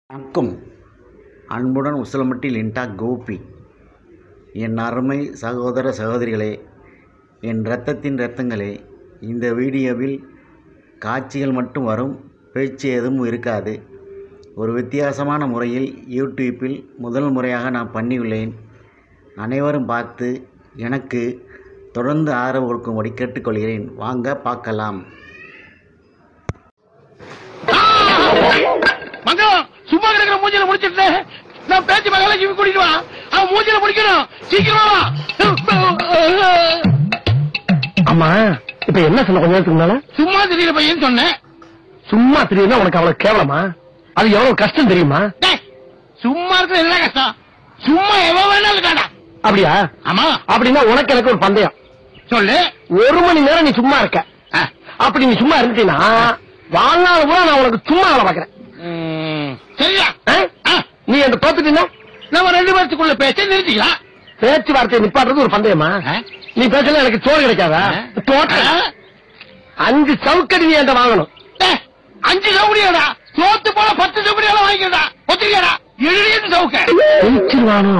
வணக்கம் அன்புடன் உசிலம்பட்டி லிண்டா கோபி என் அருமை சகோதர சகோதரிகளே என் இரத்தத்தின் இரத்தங்களே இந்த வீடியோவில் காட்சிகள் மட்டும் வரும் பேச்சு எதுவும் இருக்காது ஒரு வித்தியாசமான முறையில் யூடியூப்பில் முதல் முறையாக நான் பண்ணியுள்ளேன் அனைவரும் பார்த்து எனக்கு தொடர்ந்து ஆதரவு கொடுக்கும்படி கேட்டுக்கொள்கிறேன் வாங்க பார்க்கலாம் மங்கலம் சும்மா கிடக்குற மூஞ்சில முடிச்சிட்டு நான் பேச்சு மகள ஜிவி கூட்டிட்டு வா அவன் மூஞ்சில முடிக்கணும் சீக்கிரமா வா ஆமா இப்ப என்ன சொன்ன கொஞ்ச நேரத்துக்கு முன்னால சும்மா தெரியல பையன் சொன்னேன் சும்மா தெரியுமா உனக்கு அவ்வளவு கேவலமா அது எவ்வளவு கஷ்டம் தெரியுமா டேய், சும்மா இருக்கிற என்ன கஷ்டம் சும்மா எவ்வளவு வேணாலும் இருக்காடா அப்படியா ஆமா அப்படின்னா உனக்கு எனக்கு ஒரு பந்தயம் சொல்லு ஒரு மணி நேரம் நீ சும்மா இருக்க ஆ. அப்படி நீ சும்மா இருந்தீன்னா வாழ்நாள் கூட நான் உனக்கு சும்மா வேலை பாக்குறேன் ம், சரியா ஆ? ஆ, நீ அந்த தோத்துட்டீங்கன்னா நம்ம ரெண்டு பேர்த்துக்குள்ள பேச்ச நிறுத்திக்கலாம் பேச்சுவார்த்தையை நிப்பாடுறது ஒரு பந்தயமா ஆ? நீ பேசல எனக்கு சோறு கிடைக்காதா ஆ? தோட்ட ஆ? அஞ்சு சவுக்கடி நீ என்கிட்ட வாங்கணும் டேய், அஞ்சு சவுடியாடா சோத்து போல பத்து சவுடியால வாங்கிக்கிறடா ஒத்துக்கியாடா எழுதியது சவுக்க ஜெயிச்சிருவானோ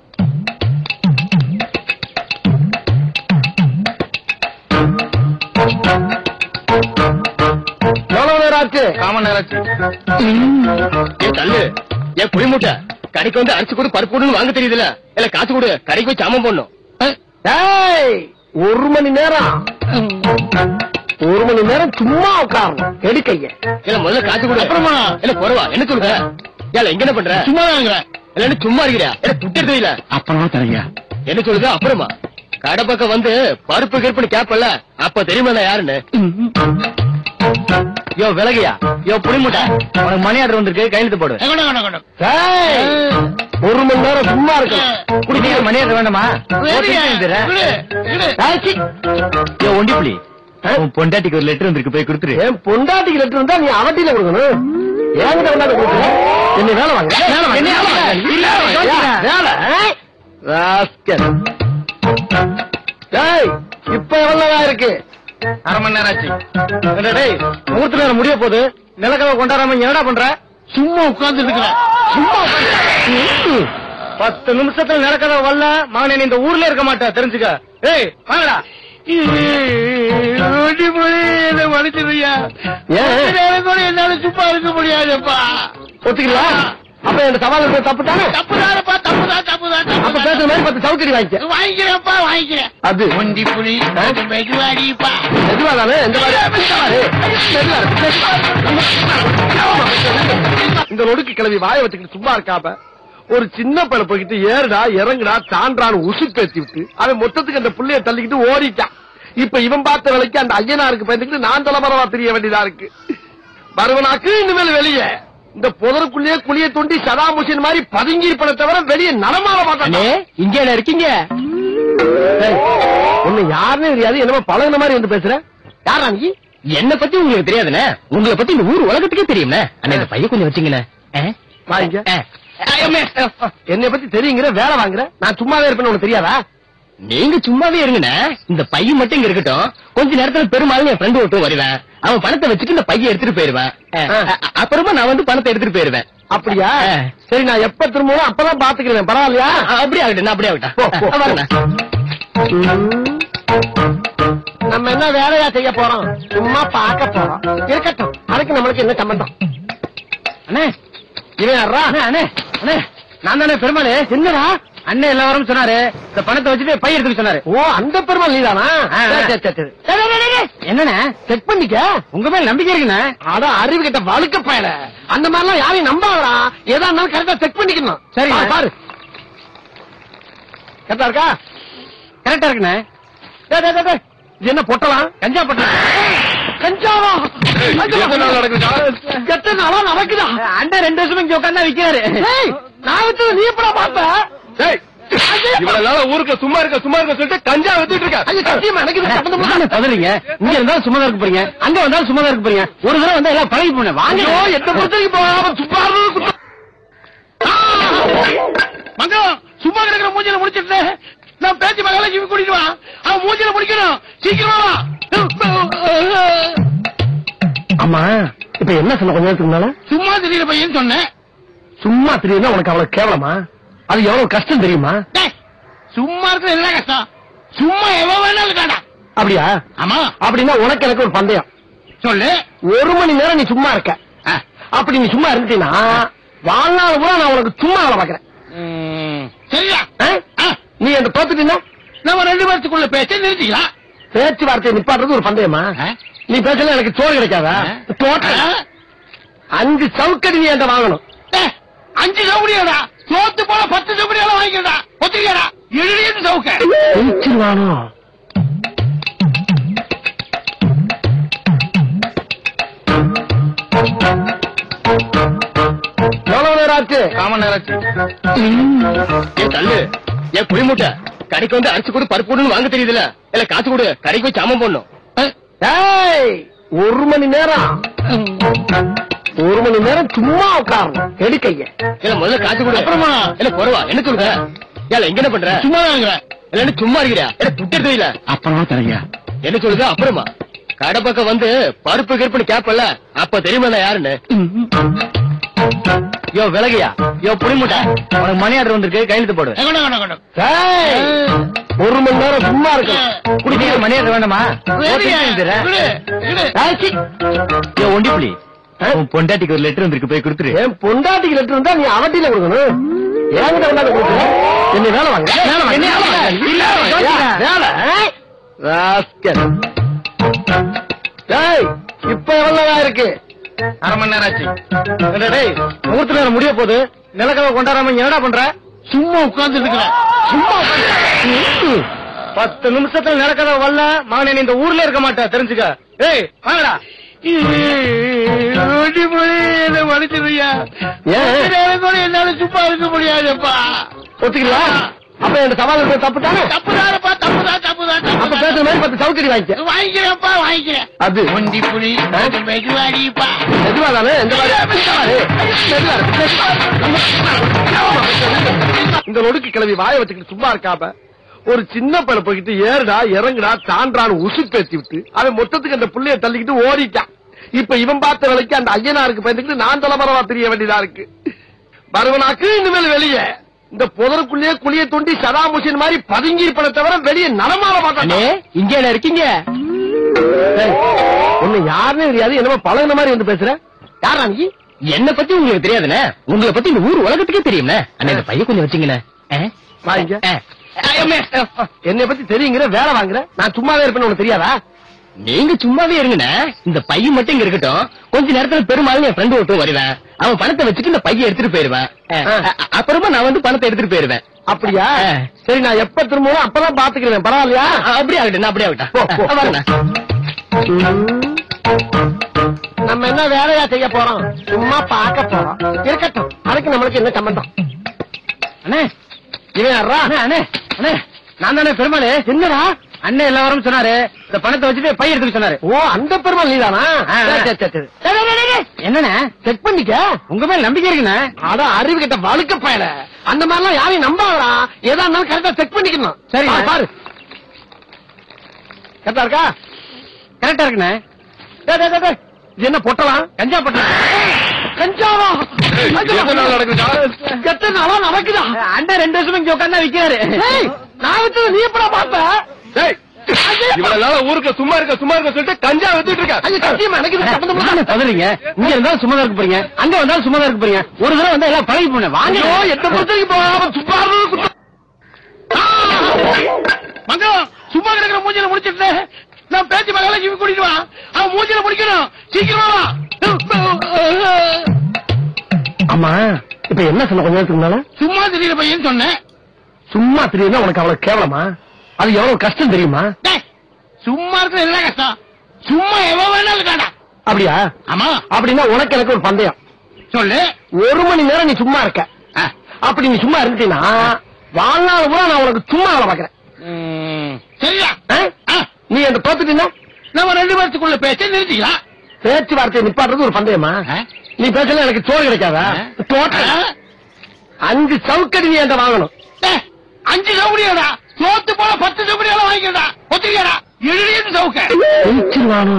எவ்வளவு நேரம் ஆச்சு காமன் நேராச்சு ஏன் தள்ளு ஏன் புளி மூட்டை கடைக்கு வந்து அரிசி கொடு பருப்பு கொடுன்னு வாங்க தெரியுதுல இல்ல காசு கொடு கடைக்கு போய் சாமம் போடணும் ஏய், ஒரு மணி நேரம் ஒரு மணி நேரம் சும்மா உட்காரணும் எடுக்கைய இல்ல முதல்ல காசு கொடு அப்புறமா இல்ல போறவா என்ன சொல்லுங்க ஏல இங்க என்ன பண்ற சும்மா தாங்கிறேன் இல்ல சும்மா இருக்கிறியா இல்ல துட்டு தெரியல அப்புறமா தரீங்க என்ன சொல்லுது அப்புறமா கடை பக்கம் வந்து பருப்பு கிருப்புன்னு கேப்பல அப்ப தெரியுமா நான் யாருன்னு யோ விலகியா யோ புளி மூட்டை உனக்கு மணி ஆர்டர் வந்திருக்கு கையெழுத்து போடு ஏய், ஒரு மணி நேரம் சும்மா இருக்கணும் குடிக்க மணி ஆர்டர் வேண்டாமா ஒண்டி புலி உன் பொண்டாட்டிக்கு ஒரு லெட்டர் வந்திருக்கு போய் கொடுத்துரு என் பொண்டாட்டிக்கு லெட்டர் இருந்தா நீ அவட்டியில கொடுக்கணும் என்கிட்ட கொண்டாந்து கொடுக்கணும் என்ன வேலை வாங்க வேலை வாங்க, என்ன வேலை வாங்க. இல்ல, ஏய், வேலை ஏய். ராஸ்கல். ஏய், இப்ப எவ்வளவு நேரம் இருக்கு அரை மணி நேரம் ஆச்சு என்னடா டேய் முகூர்த்த நேரம் முடிய போகுது நிலக்கவை கொண்டாடாம இங்க என்னடா பண்ற சும்மா உட்கார்ந்து இருக்கிறேன் சும்மா உட்கார்ந்து. பத்து நிமிஷத்துல நிலக்கதை வரல மகனே நீ இந்த ஊர்ல இருக்க மாட்ட தெரிஞ்சுக்க ஏய் வாங்கடா ஓடி போய் என்ன மன்னிச்சிருயா ஏன்? கொஞ்ச நேரம் கூட என்னால சும்மா இருக்க முடியாதுப்பா ஒத்துக்கிறீங்களா அப்ப இந்த சவால் இருக்கிறது தப்பு தானே தப்புதானப்பா தப்புதான் தப்புதான் அப்ப தப்புதான் பேசுற மாதிரி பத்து சவுக்கடி வாங்கிக்க வாங்கிக்கிறேன்ப்பா வாங்கிக்கிறேன் அது ஒண்டி புலி கொஞ்சம் மெதுவாடிப்பா மெதுவா தானே இந்த மாதிரி ஏய், மெதுவா இருக்கு, மெதுவா இருக்கு. இந்த நொடுக்கு கிளவி வாய வச்சுக்கிட்டு சும்மா இருக்காம ஒரு சின்ன பையனை போய்கிட்டு ஏறுடா இறங்குடா தாண்டான்னு உசு பேத்தி விட்டு அவன் மொத்தத்துக்கு அந்த புள்ளைய தள்ளிக்கிட்டு ஓடிட்டான் இப்ப இவன் பார்த்த வேலைக்கு அந்த ஐயனாருக்கு பயந்துக்கிட்டு நான் தலைமறைவா தெரிய வேண்டியதா இருக்கு வருவனாக்கு இனிமேல் வெளியே இந்த புதருக்குள்ளேயே குழிய தோண்டி சதாம் ஹுசேன் மாதிரி பதுங்கி இருப்பதை தவிர வெளியே நடமாட மாட்டானே இங்க இருக்கீங்க உன்னை யாருன்னு தெரியாது என்னமோ பழகுன மாதிரி வந்து பேசுற யாரா நீ என்ன பத்தி உங்களுக்கு தெரியாதுண்ணே உங்களை பத்தி இந்த ஊர் உலகத்துக்கே தெரியும்ண்ணே அண்ணா இந்த பையன் கொஞ்சம் வச்சுங்கண்ணே வாங்க என்னை பத்தி தெரியுங்கிற வேலை வாங்குற நான் சும்மாவே இருப்பேன்னு உனக்கு தெரியாதா நீங்க சும்மாவே இருங்கண்ணே இந்த பையன் மட்டும் இங்க இருக்கட்டும் கொஞ்ச நேரத்துல பெரும்பாலும் என் ஃப்ரெண்டு ஒருத்தன் வருவேன் அவன் பணத்தை வச்சுட்டு இந்த பையன் எடுத்துட்டு போயிருவேன் ஆ. அ- அப்புறமா நான் வந்து பணத்தை எடுத்துட்டு போயிருவேன் அப்படியா ஆ. சரி நான் எப்ப திரும்பவும் அப்பதான் பாத்துக்கிறேன் பரவாயில்லையா அ- அப்படியே ஆகட்டும் நான் அப்படியே போ, போ, ஆகட்டும் வரேண்ணே. ம். நம்ம என்ன வேலையா செய்ய போறோம் சும்மா பார்க்க போறோம் இருக்கட்டும் அதுக்கு நம்மளுக்கு என்ன சம்பந்தம் அண்ணே இவன் யாரா அண்ணே அண்ணே அண்ணே நான் தானே பெருமாள் என்னடா அண்ணே எல்லாரும் சொன்னாரு இந்த பணத்தை வச்சுட்டு பையன் எடுத்துக்க சொன்னாரு ஓ அந்த பெருமாள் நீதானா ஆ, ஆ. சரி, சரி, சரி, சரி. என்னண்ணே செக் பண்ணிக்க உங்க மேல நம்பிக்கை இருக்குண்ணே அட அறிவு கிட்ட வழுக்க பயல அந்த மாதிரிலாம் யாரையும் நம்பாதடா ஏதா இருந்தாலும் கரெக்டா செக் பண்ணிக்கணும் சரிங்க. பாரு, பாரு கரெக்டா இருக்கா கரெக்டா இருக்குண்ணே டேய், டேய், டேய், டேய். இது என்ன பொட்டலாம் கஞ்சா பட்டம் கஞ்சாவா எத்தனை நாள் நடக்குதுடா? எத்தனை நாளா நடக்குதா அண்ணன் ரெண்டு வருஷம் இங்க உட்கார்ந்தா விக்கிறாரு டேய், நான் வச்சது நீ எப்படா பார்த்த இவ்வளவு நாளா ஊருக்கு சும்மா இருக்க சும்மா இருக்க சொல்லிட்டு கஞ்சா வச்சுட்டு இருக்க ஐயோ, சத்தியமா எனக்கு இது சம்பந்தம் இல்ல. பதறீங்க இங்க இருந்தாலும் சும்மா தான் இருக்க போறீங்க அங்க வந்தாலும் சும்மா தான் இருக்க போறீங்க ஒரு தடவை வந்தா எல்லாம் பழகி போன வாங்க ஐயோ, எந்த பிரச்சனைக்கு போகாம சும்மா இருந்தது குத்தம். மங்கலம் சும்மா கிடக்குற மூஞ்சில முடிச்சிட்டு நான் பேச்சு மகள ஜிவி கூட்டிட்டு வா அவன் மூஞ்சில முடிக்கணும் சீக்கிரமா வா ஆமா இப்ப என்ன சொன்ன கொஞ்ச நேரத்துக்கு முன்னால சும்மா தெரியல பையன் சொன்னேன் சும்மா தெரியுதுன்னா உனக்கு அவ்வளவு கேவலமா அது எவ்வளவு கஷ்டம் தெரியுமா டேய், சும்மா இருக்கிற என்ன கஷ்டம் சும்மா எவ்வளவு வேணாலும் இருக்காடா அப்படியா ஆமா அப்படின்னா உனக்கு எனக்கு ஒரு பந்தயம் சொல்லு ஒரு மணி நேரம் நீ சும்மா இருக்க ஆ. அப்படி நீ சும்மா இருந்துட்டீன்னா வாழ்நாள் கூட நான் உனக்கு சும்மா வேலை பாக்குறேன் ம், சரியா ஆ? ஆ, நீ அந்த தோத்துட்டீங்கன்னா நம்ம ரெண்டு பேர்த்துக்குள்ள பேச்ச நிறுத்திக்கலாம் பேச்சுவார்த்தையை நிப்பாட்டுறது ஒரு பந்தயமா ஆ? நீ பேசல எனக்கு சோறு கிடைக்காதா ஆ? தோட்ட ஆ? அஞ்சு சவுக்கடி நீ என்கிட்ட வாங்கணும் டேய், அஞ்சு சவுடியாடா சோத்து போல பத்து சவுடியால வாங்கிக்கடா ஒத்துக்கியாடா எழுதியது சவுக்க ஜெயிச்சிருவானோ எவ்வளவு நேரம் ஆச்சு காமன் நேராச்சு ஏன் தள்ளு ஏன் புளி மூட்டை கடைக்கு வந்து அரிசி கொடு பருப்பு கொடுன்னு வாங்க தெரியுதுல இல்ல காசு கொடு கடைக்கு போய் சாமம் போடணும் ஏய், ஒரு மணி நேரம் ஒரு மணி நேரம் சும்மா உட்காரணும் எடுக்கைய இல்ல முதல்ல காசு கொடு அப்புறமா இல்ல குறவா என்ன சொல்லுங்க ஏல எங்க என்ன பண்ற சும்மா தான் இல்ல சும்மா இருக்கிறியா இல்ல துட்டு தெரியல அப்புறமா தரங்க என்ன சொல்லுது அப்புறமா கடை பக்கம் வந்து பருப்பு கிருப்புன்னு கேப்பல அப்ப தெரியுமா நான் யாருன்னு யோ விலகியா யோ புளி மூட்டை உனக்கு மணி ஆர்டர் வந்திருக்கு கையெழுத்து போடு ஒரு மணி நேரம் சும்மா இருக்கணும் குடிக்க மணி ஆர்டர் வேண்டாமா யோ ஒண்டி புலி உன் பொண்டாட்டிக்கு ஒரு லெட்டர் வந்திருக்கு போய் கொடுத்துரு என் பொண்டாட்டிக்கு லெட்டர் இருந்தா நீ அவட்டில கொடுக்கணும் என்கிட்ட கொண்டாந்து கொடுக்கணும் என்ன வேலை வாங்க வேலை வாங்க. என்ன வேலை வாங்க? இல்ல, வேலை, வேலை, ஏய். ராஸ்கல். ஏய், இப்ப எவ்வளவு நேரம் இருக்கு அரை மணி நேரம் ஆச்சு என்னடா டேய், முகூர்த்த நேரம் முடிய போகுது நிலக்கவை கொண்டாடாம இங்க என்னடா பண்ற சும்மா உட்கார்ந்து இருக்கிறேன் சும்மா உட்கார்ந்து. பத்து நிமிஷத்துல நிலக்கதை வரல மகனே நீ இந்த ஊர்ல இருக்க மாட்டே தெரிஞ்சுக்க ஏய் வாங்கடா ஒண்டி புலி என்ன மன்னிச்சிருயா ஏன்? கூட என்னால சும்மா இருக்க முடியாதுப்பா ஒத்துக்கலையா அப்ப இந்த சவால் தப்பு தானே தப்புதானப்பா தப்புதான் தப்புதான் அப்ப தப்புதான் பேசுற மாதிரி பத்து சவுக்கடி வாங்கிக்க வாங்கிக்கிறேன்ப்பா வாங்கிக்கிறேன் அது ஒண்டி புலி கொஞ்சம் மெதுவாடிப்பா மெதுவா தானே இந்த மாதிரி ஏய், மெதுவா இரு, மெதுவா. இந்த நொடுக்கு கிளவி வாய வச்சுக்கிட்டு சும்மா இருக்காம ஒரு சின்ன பையனை போய்கிட்டு ஏறுடா இறங்குடா தாண்டான்னு உசு பேசி விட்டு அவன் மொத்தத்துக்கு அந்த புள்ளைய தள்ளிக்கிட்டு ஓடிட்டான் இப்ப இவன் பார்த்த வேலைக்கு அந்த ஐயனாருக்கு பயந்துக்கிட்டு நான் தலைமறைவா தெரிய வேண்டியதா இருக்கு வருவனாக்கு இனிமேல் வெளியே இந்த புதருக்குள்ளேயே குழிய தோண்டி சதாம் ஹுசேன் மாதிரி பதுங்கி இருப்பதை தவிர வெளியே நலமாற மாட்டானே இங்க என்ன இருக்கீங்க ஒண்ணு யாருன்னு தெரியாது என்னமோ பழகுன மாதிரி வந்து பேசுற யாரா நீ என்ன பத்தி உங்களுக்கு தெரியாதுண்ணே உங்களை பத்தி இந்த ஊர் உலகத்துக்கே தெரியும்ண்ணே அண்ணா இந்த பையன் கொஞ்சம் வச்சுங்கண்ணே வாங்க என்னை பத்தி தெரியுங்கிற வேலை வாங்குற நான் சும்மாவே இருப்பேன்னு உனக்கு தெரியாதா நீங்க சும்மாவே இருங்கண்ணே இந்த பையன் மட்டும் இங்க இருக்கட்டும் கொஞ்ச நேரத்துல பெருமாள் என் ஃப்ரெண்டு ஒருத்தர் வருவேன் அவன் பணத்தை வச்சுட்டு இந்த பையன் எடுத்துட்டு போயிருவேன் ஆ. அ- அப்புறமா நான் வந்து பணத்தை எடுத்துட்டு போயிருவேன் அப்படியா ஆ. சரி நான் எப்ப திரும்பவும் அப்பதான் பாத்துக்கிறேன் பரவாயில்லையா அ- அப்படியே ஆகட்டும் அப்படியே போ, போ. ஆகட்டும் வாங்கண்ணே. நம்ம என்ன வேலையா செய்ய போறோம் சும்மா பார்க்க போறோம் இருக்கட்டும் அதுக்கு நம்மளுக்கு என்ன சம்பந்தம் அண்ணே இவன் யாரா அண்ணே அண்ணே அண்ணே நான் தானே பெருமாள் என்னடா அண்ணே எல்லா வாரமும் சொன்னாரு இந்த பணத்தை வச்சுட்டு பை எடுத்துக்க சொன்னாரு ஓ அந்த பெருமாள் நீதானா ஆ, ஆ. சரி, சரி, சரி, சரி. என்னண்ணே செக் பண்ணிக்க உங்க மேல நம்பிக்கை இருக்குண்ணே அட அறிவு கிட்ட வழுக்க பயல அந்த மாதிரிலாம் யாரையும் நம்பாதடா எதா இருந்தாலும் கரெக்டா செக் பண்ணிக்கணும் சரி. பாரு, பாரு கரெக்டா இருக்கா கரெக்டா இருக்குண்ணே டேய், டேய், டேய், டேய். இது என்ன பொட்டலாம் கஞ்சா பட்டம் கஞ்சாவா எத்தனை நாள் நடக்குதுடா? எத்தனை நாளா நடக்குதா அண்ணன் ரெண்டு வருஷமா இங்க உட்கார்ந்தா விக்கிறாரு ஏய், நான் வச்சது நீ எப்படா பார்த்த இவ்வளவு நாளா ஊருக்கு சும்மா இருக்க சும்மா இருக்க சொல்லிட்டு கஞ்சா வித்துட்டு இருக்க ஐயோ, சத்தியமா எனக்கு இது சம்மந்தம் இல்ல. என்ன பதறீங்க இங்க இருந்தாலும் சும்மா தான் இருக்க போறீங்க அங்க வந்தாலும் சும்மா தான் இருக்க போறீங்க ஒரு தடவை வந்தா எல்லாம் பழகி போன வாங்க ஐயோ, எந்த பிரச்சனைக்கு போகாம சும்மா இருந்தது குத்தம். மங்கலம் சும்மா கிடக்கிற மூஞ்சில முடிச்சிட்டு நான் பேச்சு மகள ஜீவி கூட்டிட்டு வா அவன் மூஞ்சில முடிக்கணும் சீக்கிரமா வா ஆமா இப்ப என்ன சொன்ன கொஞ்ச நேரத்துக்கு முன்னால சும்மா தெரியல பையன் சொன்னேன் சும்மா தெரியுதுன்னா உனக்கு அவ்வளவு கேவலமா அது எவ்வளவு கஷ்டம் தெரியுமா டேய், சும்மா இருக்கிற என்ன கஷ்டம் சும்மா எவ்வளவு வேணாலும் இருக்காடா அப்படியா ஆமா அப்படின்னா உனக்கு எனக்கு ஒரு பந்தயம் சொல்லு ஒரு மணி நேரம் நீ சும்மா இருக்க ஆ. அப்படி நீ சும்மா இருந்துட்டீன்னா வாழ்நாள் கூட நான் உனக்கு சும்மா வேலை பாக்குறேன் ம், சரியா ஆ? ஆ, நீ அந்த தோத்துட்டீங்கன்னா நம்ம ரெண்டு பேர்த்துக்குள்ள பேச்ச நிறுத்திக்கலாம் பேச்சுவார்த்தையை நிப்பாட்டுறது ஒரு பந்தயமா ஆ? நீ பேசல எனக்கு சோறு கிடைக்காதா ஆ? தோட்ட ஆ? அஞ்சு சவுக்கடி நீ என்கிட்ட வாங்கணும் டேய், அஞ்சு சவுடியாடா சோத்து போல பத்து சவுடியால வாங்கிக்கடா ஒத்துக்கியாடா எழுதியது சவுக்க ஜெயிச்சிருவானோ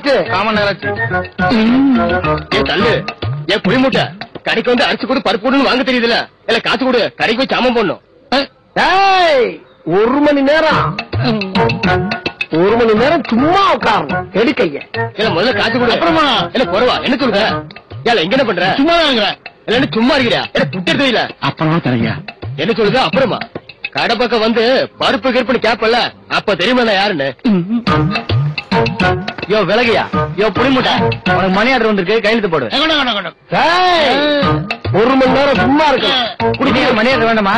இருக்கு காமன் நேராச்சு ஏ தள்ளு ஏ புளி மூட்டை கடைக்கு வந்து அரிசி கொடு பருப்பு கொடுன்னு வாங்க தெரியுதுல இல்ல காசு கொடு கடைக்கு போய் சாமம் போடணும் ஏய் ஒரு மணி நேரம் ஒரு மணி நேரம் சும்மா உட்காரணும் எடுக்கைய இல்ல முதல்ல காசு கொடு அப்புறமா இல்ல குறவா என்ன சொல்ற ஏல எங்க என்ன பண்ற சும்மா தான் இல்ல சும்மா இருக்கிறியா இல்ல துட்டு தெரியல அப்புறமா தரீங்க என்ன சொல்லுது அப்புறமா கடை பக்கம் வந்து பருப்பு கருப்புன்னு கேப்பல அப்ப தெரியுமா நான் யாருன்னு யோ விலகையா யோ புளி மூட்டை உனக்கு மணி ஆர்டர் வந்திருக்கு கையெழுத்து போடு ஏய், ஒரு மணி நேரம் சும்மா இருக்கு குடிக்க மணி ஆர்டர் வேண்டாமா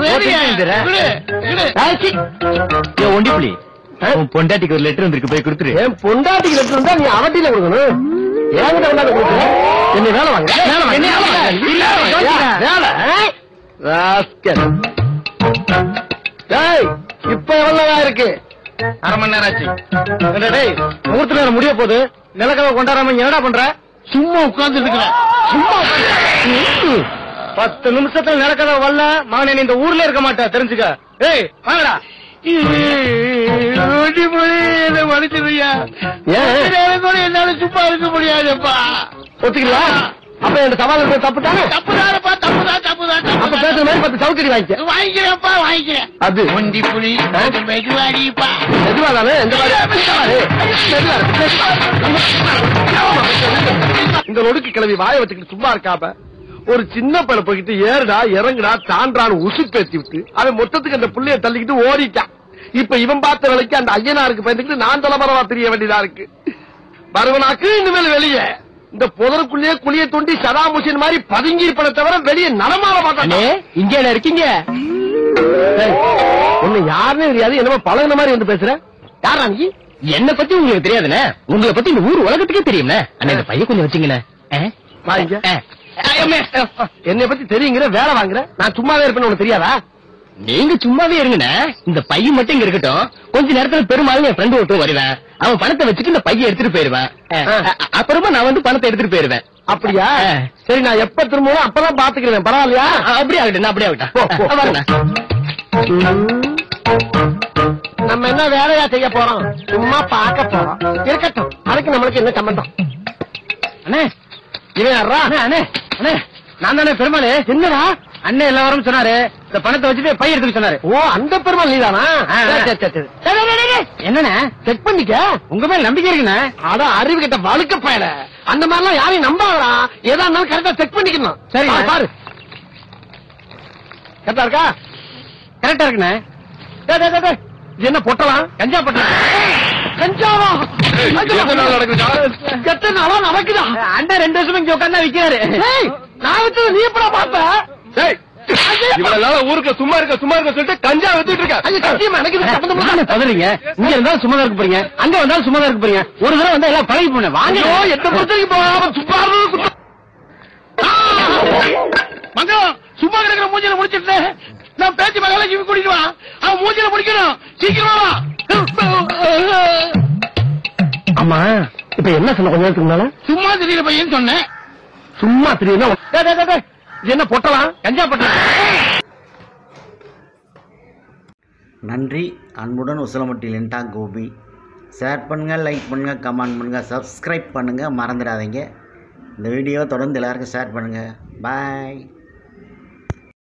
ஒண்டி புலி உன் பொண்டாட்டிக்கு ஒரு லெட்டர் வந்திருக்கு போய் கொடுத்துரு என் பொண்டாட்டிக்கு லெட்டர் இருந்தா நீ அவட்டில கொடுக்கணும் என்கிட்ட கொண்டாந்து கொடுக்கணும் என்ன வேலை வாங்க வேலை வாங்க. என்ன வேலை வாங்க? இல்ல, ஏய், வேலை ஏய். rascal. ஏய், இப்ப எவ்வளவு இருக்கு அரை மணி நேரம் ஆச்சு என்ன டேய் முகூர்த்த நேரம் முடிய போகுது நிலக்கவை கொண்டாடாம இங்க என்னடா பண்ற சும்மா உட்கார்ந்து இருக்கிறேன் சும்மா ம். பத்து நிமிஷத்துல நிலக்கதை வரல மகனே நீ இந்த ஊர்ல இருக்க மாட்டே தெரிஞ்சுக்க ஏய் வாங்கடா ஒண்டி புலி என்ன மன்னிச்சிருயா ஏன்? கூட என்னால சும்மா இருக்க முடியாதுப்பா ஒத்துக்கலையா அப்ப இந்த சவால் இருக்க தப்பு தானே தப்புதானப்பா தப்புதான் தப்புதான் அப்ப தப்புதான் பேசுற மாதிரி பத்து சவுக்கடி வாங்கிக்க வாங்கிக்கிறேன்ப்பா வாங்கிக்கிறேன் அது ஒண்டி புலி கொஞ்சம் மெதுவாடிப்பா மெதுவா தானே இந்த மாதிரி ஏய், மெதுவா இரு, மெதுவா. இந்த ஒடுக்கு கிளவி வாய வச்சுக்கிட்டு சும்மா இருக்காம ஒரு சின்ன பையனை போய்கிட்டு ஏறுடா இறங்குடா தாண்டான்னு உசு பேத்தி விட்டு அவன் மொத்தத்துக்கு அந்த புள்ளைய தள்ளிக்கிட்டு ஓடிட்டான் இப்ப இவன் பார்த்த வேலைக்கு அந்த ஐயனாருக்கு பயந்துக்கிட்டு நான் தலைமறைவா தெரிய வேண்டியதா இருக்கு வருவனாக்கு இனிமேல் வெளியே இந்த புதருக்குள்ளேயே குழிய தோண்டி சதாம் ஹுசேன் மாதிரி பதுங்கி இருப்பதை தவிர வெளியே நடமாட மாட்டானே இங்க என்ன இருக்கீங்க உன்னை யாருன்னு தெரியாது என்னமோ பழகுன மாதிரி வந்து பேசுற யாரா நீ என்ன பத்தி உங்களுக்கு தெரியாதுண்ணே உங்களை பத்தி இந்த ஊர் உலகத்துக்கே தெரியும்ண்ணே அண்ணா இந்த பையன் கொஞ்சம் வச்சுங்கண்ணே வாங்க என்னை பத்தி தெரியுங்கிற வேலை வாங்குற நான் சும்மாவே இருப்பேன்னு உனக்கு தெரியாதா நீங்க சும்மாவே இருங்கண்ணே இந்த பையன் மட்டும் இங்க இருக்கட்டும் கொஞ்ச நேரத்துல பெருமாள் என் ஃப்ரெண்டு ஒருத்தர் வருவேன் அவன் பணத்தை வச்சுட்டு இந்த பையன் எடுத்துட்டு போயிருவேன் அ- அ- அப்புறமா நான் வந்து பணத்தை எடுத்துட்டு போயிருவேன் அப்படியா ஆ. சரி நான் எப்ப திரும்பவும் அப்பதான் பாத்துக்கிறேன் பரவாயில்லையா அ- அப்படியே ஆகட்டும் அப்படியே போ, போ, ஆகட்டும் போ. வாங்கண்ணா நம்ம என்ன வேலையா செய்ய போறோம் சும்மா பார்க்க போறோம் இருக்கட்டும் அதுக்கு நம்மளுக்கு என்ன சம்பந்தம் அண்ணே இவன் யாரா அண்ணே அண்ணே அண்ணே நான் தானே பெருமாள் என்னடா அண்ணே எல்லா வாரமும் சொன்னாரு இந்த பணத்தை வச்சுட்டு பை எடுத்துக்க சொன்னாரு ஓ அந்த பெருமாள் நீதானா ஆ, ஆ. சரி, சரி, சரி, சரி. என்னண்ணே செக் பண்ணிக்க உங்க மேல நம்பிக்கை இருக்குண்ணே அட அறிவு கிட்ட வழுக்க பயல அந்த மாதிரிலாம் யாரையும் நம்பாதடா எதா இருந்தாலும் கரெக்டா செக் பண்ணிக்கணும் சரி. பாரு, பாரு கரெக்டா இருக்கா கரெக்டா இருக்குண்ணே டேய், டேய், டேய், டேய். இது என்ன பொட்டலாம் கஞ்சா பட்டம் கஞ்சாவா எத்தனை நாள் நடக்குதுடா? எத்தனை நாளா நடக்குதா அண்ணன் ரெண்டு வருஷமா இங்க உட்கார்ந்தா விக்கிறாரு ஏய், நான் வச்சது நீ எப்படா பார்த்த இவ்வளவு நாளா ஊருக்கு சும்மா இருக்க சும்மா இருக்க சொல்லிட்டு கஞ்சா வித்துட்டு ஐயோ, சத்தியமா எனக்கு இது சம்மந்தம் இல்ல. இருக்க பதறீங்க இங்க இருந்தாலும் சும்மா தான் இருக்க போறீங்க அங்க வந்தாலும் சும்மா தான் இருக்க போறீங்க ஒரு தடவை வந்தா எல்லாம் பழகி போன வாங்க ஐயோ, எந்த பிரச்சனைக்கு போகாம சும்மா இருந்தது குத்தம். மங்கலம் சும்மா கிடக்குற மூஞ்சில முடிச்சிட்டு நான் பேச்சு மகள ஜிவி கூட்டிட்டு வா அவன் மூஞ்சில முடிக்கணும் சீக்கிரமா வா ஆமா இப்ப என்ன சொன்ன கொஞ்ச நேரத்துக்கு முன்னால சும்மா தெரியல பையன் சொன்னேன் சும்மா தெரியும் இது என்ன பொட்டலாம் கஞ்சா பட்டம் நன்றி அன்புடன் உசலமட்டி லிண்டா கோபி ஷேர் பண்ணுங்கள் லைக் பண்ணுங்கள் கமெண்ட் பண்ணுங்கள் சப்ஸ்கிரைப் பண்ணுங்கள் மறந்துடாதீங்க இந்த வீடியோவை தொடர்ந்து எல்லாருக்கும் ஷேர் பண்ணுங்கள் பாய்